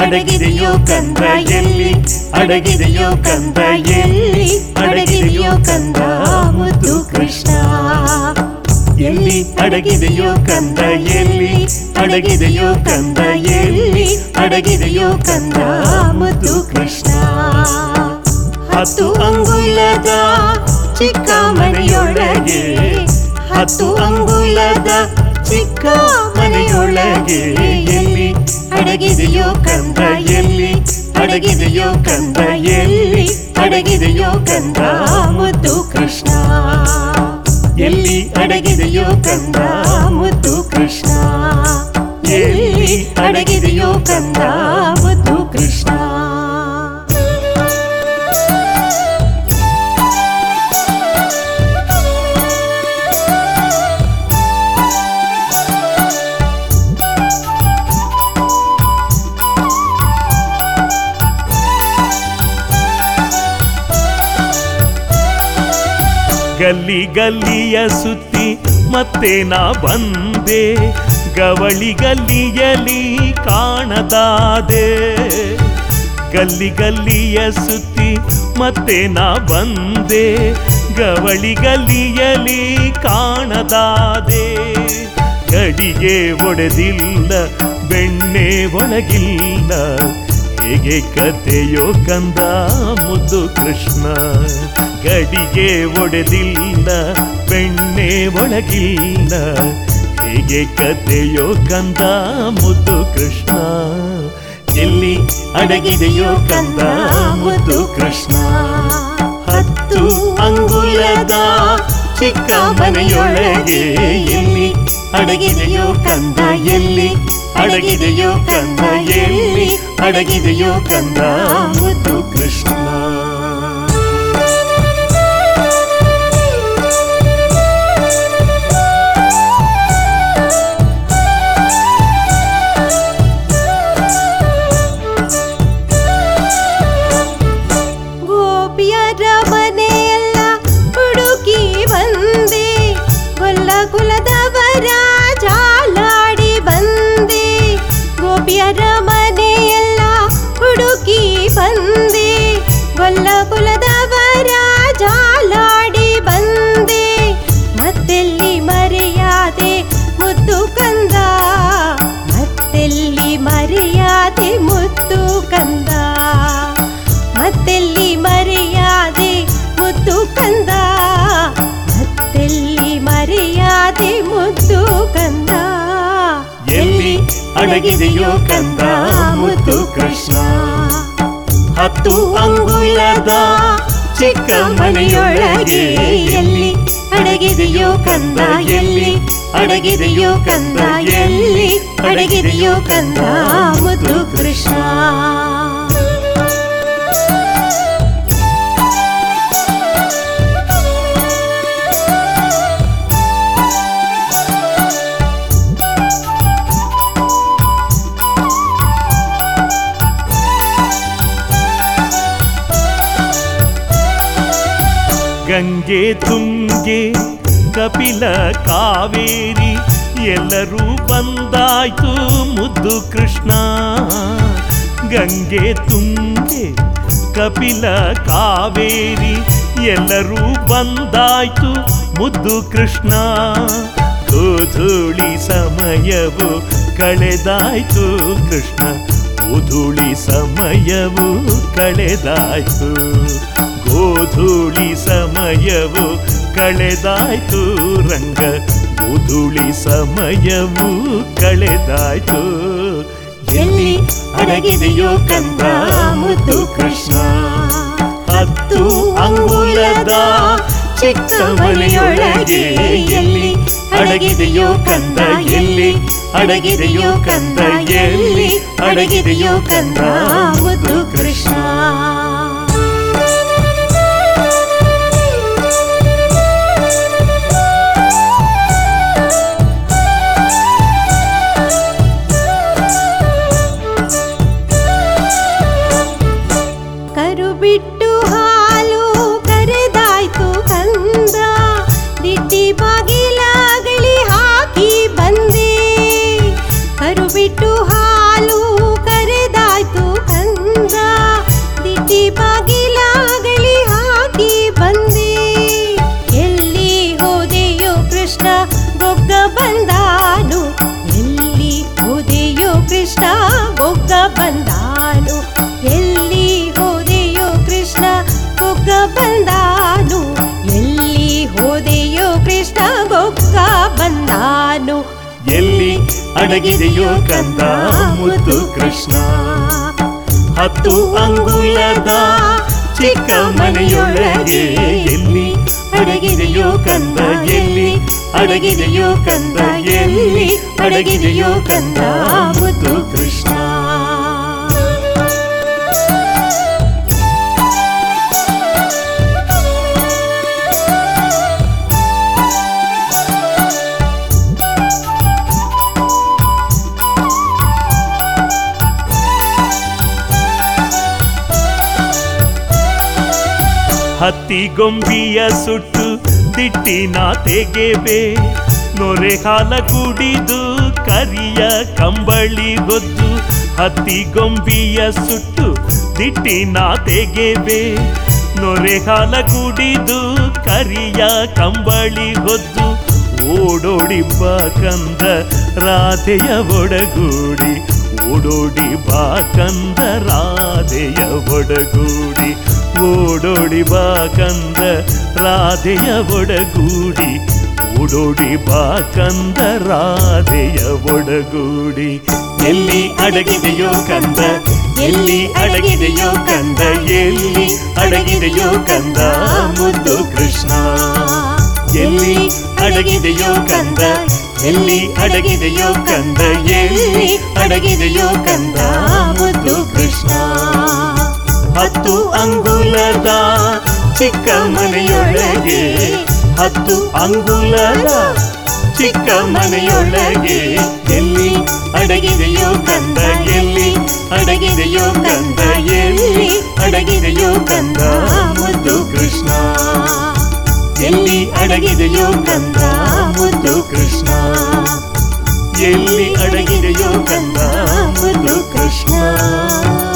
ಅಡಗಿದೆಯೋ ಕಂದ ಎಲ್ಲಿ ಅಡಗಿದೆಯೋ ಕಂದ ಎಲ್ಲಿ ಅಡಗಿದೆಯೋ ಕಂದ ಮುದ್ದು ಕೃಷ್ಣ ಎಲ್ಲಿ ಅಡಗಿದೆಯೋ ಕಂದ ಎಲ್ಲಿ ಅಡಗಿದೆಯೋ ಕಂದ ಎಲ್ಲಿ ಅಡಗಿದೆಯೋ ಕಂದ ಮುದ್ದು ಕೃಷ್ಣ ಹತ್ತು ಅಂಗುಲದ ಚಿಕ್ಕ ಮನೆಯೊಳಗೆ ಹತ್ತು ಅಂಗುಲದ ಚಿಕ್ಕ ಮನೆಯೊಳಗೆ ಎಲ್ಲಿ ಅಡಗಿದೆಯೋ ಕಂದ ಎಲ್ಲಿ ಅಡಗಿದೆಯೋ ಕಂದ ಎಲ್ಲಿ ಅಡಗಿದೆಯೋ ಕಂದ ಮುದ್ದು ಕೃಷ್ಣ ಎಲ್ಲಿ ಅಡಗಿದೆಯೋ ಕಂದ ಮುದ್ದು ಕೃಷ್ಣ ಎಲ್ಲಿ ಅಡಗಿದೆಯೋ ಕಂದ ಮುದ್ದು ಕೃಷ್ಣ ಗಲ್ಲಿ ಗಲ್ಲಿಯ ಸುತ್ತಿ ಮತ್ತೆ ನಾ ಬಂದೆ ಗವಳಿ ಗಲ್ಲಿಯಲಿ ಕಾಣದಾದೆ ಗಲ್ಲಿ ಗಲ್ಲಿಯ ಸುತ್ತಿ ಮತ್ತೆ ನಾ ಬಂದೆ ಗವಳಿ ಗಲ್ಲಿಯಲಿ ಕಾಣದಾದೆ ಗಡಿಗೆ ಒಡೆದಿಲ್ಲ ಬೆಣ್ಣೆ ಒಳಗಿಲ್ಲ ಹೇಗೆ ಕಥೆಯೋ ಕಂದ ಮುದ್ದು ಕೃಷ್ಣ ಗಡಿಗೆ ಒಡೆದಿಲ್ಲ ಬೆಣ್ಣೆ ಒಳಗಿಲ್ಲ ಹೇಗೆ ಕಥೆಯೋ ಕಂದ ಮುದ್ದು ಕೃಷ್ಣ ಎಲ್ಲಿ ಅಡಗಿದೆಯೋ ಕಂದ ಮುದ್ದು ಕೃಷ್ಣ ಹತ್ತು ಅಂಗುಲದ ಚಿಕ್ಕ ಮನೆಯೊಳಗೆ ಎಲ್ಲಿ ಅಡಗಿದೆಯೋ ಕಂದ ಎಲ್ಲಿ ಅಡಗಿದೆಯೋ ಕಂದ ಎಲ್ಲಿ ಅಡಗಿದೆಯೋ ಕಂದ ಮುದ್ದು ಕೃಷ್ಣ ಗೋಪಿಯರ ಮನೆಯೆಲ್ಲ ಹುಡುಕಿ ಬಂದೆ ಗೊಲ್ಲ ಕುಲದವರ ಜಾಲಾಡಿ ಬಂದೆ ಗೋಪಿಯರ ಮನೆಯೆಲ್ಲ ಹುಡುಕಿ ಬಂದೆ ಗೊಲ್ಲ ಕುಲದವರ ಜಾಲಾಡಿ ಬಂದೆ ಮತ್ತೆಲ್ಲಿ ಮರೆಯಾದೆ ಮುದ್ದು ಕಂದ ಮತ್ತೆಲ್ಲಿ ಮರೆಯಾದೆ ಮುದ್ದು ಕಂದ ಮತ್ತೆಲ್ಲಿ ಮರೆಯಾದೆ ಮುದ್ದು ಕಂದ ಮತ್ತೆಲ್ಲಿ ಮರೆಯಾದೆ ಮುದ್ದು ಕಂದ ಎಲ್ಲಿ ಅಡಗಿದೆಯೋ ಕಂದ ಮುದ್ದು ಕೃಷ್ಣ ಹತ್ತು ಅಂಗುಲದ ಚಿಕ್ಕ ಮನೆಯೊಳಗೆ ಎಲ್ಲಿ ಅಡಗಿದೆಯೋ ಕಂದ ಎಲ್ಲಿ ಅಡಗಿದೆಯೋ ಕಂದ ಎಲ್ಲಿ ಅಡಗಿದೆಯೋ ಕಂದ ಮುದ್ದು ಕೃಷ್ಣ ಗಂಗೆ ತುಂಗೆ ಕಪಿಲ ಕಾವೇರಿ ಎಲ್ಲರೂ ಬಂದಾಯ್ತು ಮುದ್ದು ಕೃಷ್ಣ ಗಂಗೆ ತುಂಗೆ ಕಪಿಲ ಕಾವೇರಿ ಎಲ್ಲರೂ ಬಂದಾಯ್ತು ಮುದ್ದು ಕೃಷ್ಣ ಗೋಧೂಳಿ ಸಮಯವು ಕಳೆದಾಯ್ತು ಕೃಷ್ಣ ಗೋಧೂಳಿ ಸಮಯವು ಕಳೆದಾಯ್ತು ಗೋಧೂಳಿ ಸಮಯವು ಕಳೆದಾಯ್ತು ರಂಗ ಗೋಧೂಳಿ ಸಮಯವು ಕಳೆದಾಯ್ತು ಎಲ್ಲಿ ಅಡಗಿದೆಯೋ ಕಂದ ಮುದ್ದು ಕೃಷ್ಣ ಹತ್ತು ಅಂಗುಲದ ಚಿಕ್ಕ ಮನೆಯೊಳಗೆ ಎಲ್ಲಿ ಅಡಗಿದೆಯೋ ಕಂದ ಎಲ್ಲಿ ಅಡಗಿದೆಯೋ ಕಂದ ಎಲ್ಲಿ ಅಡಗಿದೆಯೋ ಕಂದ ಮುದ್ದು ಕೃಷ್ಣ ಕರು ಬಿಟ್ಟು ಹಾಲು ಕರೆದಾಯ್ತು ಕಂದ ದಿಟ್ಟಿ ಬಾಗಿಲಾಗಲಿ ಹಾಕಿ ಬಂದೆ ಕರು ಬಿಟ್ಟು ಹಾಲು ಕರೆದಾಯ್ತು ಅಡಗಿದೆಯೋ ಕಂದ ಮುದ್ದು ಕೃಷ್ಣ ಹತ್ತು ಅಂಗುಲದ ಚಿಕ್ಕ ಮನೆಯೊಳಗೆ ಎಲ್ಲಿ ಅಡಗಿದೆಯೋ ಕಂದ ಎಲ್ಲಿ ಅಡಗಿದೆಯೋ ಕಂದ ಎಲ್ಲಿ ಅಡಗಿದೆಯೋ ಕಂದ ಮುದ್ದು ಕೃಷ್ಣ ಹತ್ತಿ ಗೊಂಬಿಯ ಸುಟ್ಟು ದಿಟ್ಟಿನ ತೆಗೆಬೆ ನೊರೆ ಹಾಲ ಕುಡಿದು ಕರಿಯ ಕಂಬಳಿ ಗೊದ್ದು ಹತ್ತಿ ಗೊಂಬಿಯ ಸುಟ್ಟು ದಿಟ್ಟಿನ ತೆಗೆಬೆ ನೊರೆ ಹಾಲ ಕುಡಿದು ಕರಿಯ ಕಂಬಳಿ ಹೊದ್ದು ಓಡೋಡಿ ಬಾ ಕಂದ ರಾಧೆಯ ಒಡಗೂಡಿ ಓಡೋಡಿ ಬಾ ಕಂದ ರಾಧೆಯ ಒಡಗೂಡಿ ಓಡೋಡಿ ಬಾ ಕಂದ ರಾಧೆಯ ಒಡಗೂಡಿ ಓಡೋಡಿ ಬಾ ಕಂದ ರಾಧೆಯ ಒಡಗೂಡಿ ಎಲ್ಲಿ ಅಡಗಿದೆಯೋ ಕಂದ ಎಲ್ಲಿ ಅಡಗಿದೆಯೋ ಕಂದ ಎಲ್ಲಿ ಅಡಗಿದೆಯೋ ಕಂದ ಮುದ್ದು ಕೃಷ್ಣ ಎಲ್ಲಿ ಅಡಗಿದೆಯೋ ಕಂದ ಎಲ್ಲಿ ಅಡಗಿದೆಯೋ ಕಂದ ಎಲ್ಲಿ ಅಡಗಿದೆಯೋ ಕಂದ ಮುದ್ದು ಕೃಷ್ಣ ಹತ್ತು ಅಂಗುಲದ ಚಿಕ್ಕ ಮನೆಯೊಳಗೆ ಹತ್ತು ಅಂಗುಲದ ಚಿಕ್ಕ ಮನೆಯೊಳಗೆ ಎಲ್ಲಿ ಅಡಗಿದೆಯೋ ಕಂದ ಎಲ್ಲಿ ಅಡಗಿದೆಯೋ ಕಂದ ಎಲ್ಲಿ ಅಡಗಿದೆಯೋ ಕಂದ ಮುದ್ದು ಕೃಷ್ಣ ಎಲ್ಲಿ ಅಡಗಿದೆಯೋ ಕಂದ ಮುದ್ದು ಕೃಷ್ಣ ಎಲ್ಲಿ ಅಡಗಿದೆಯೋ ಕಂದ ಮುದ್ದು ಕೃಷ್ಣ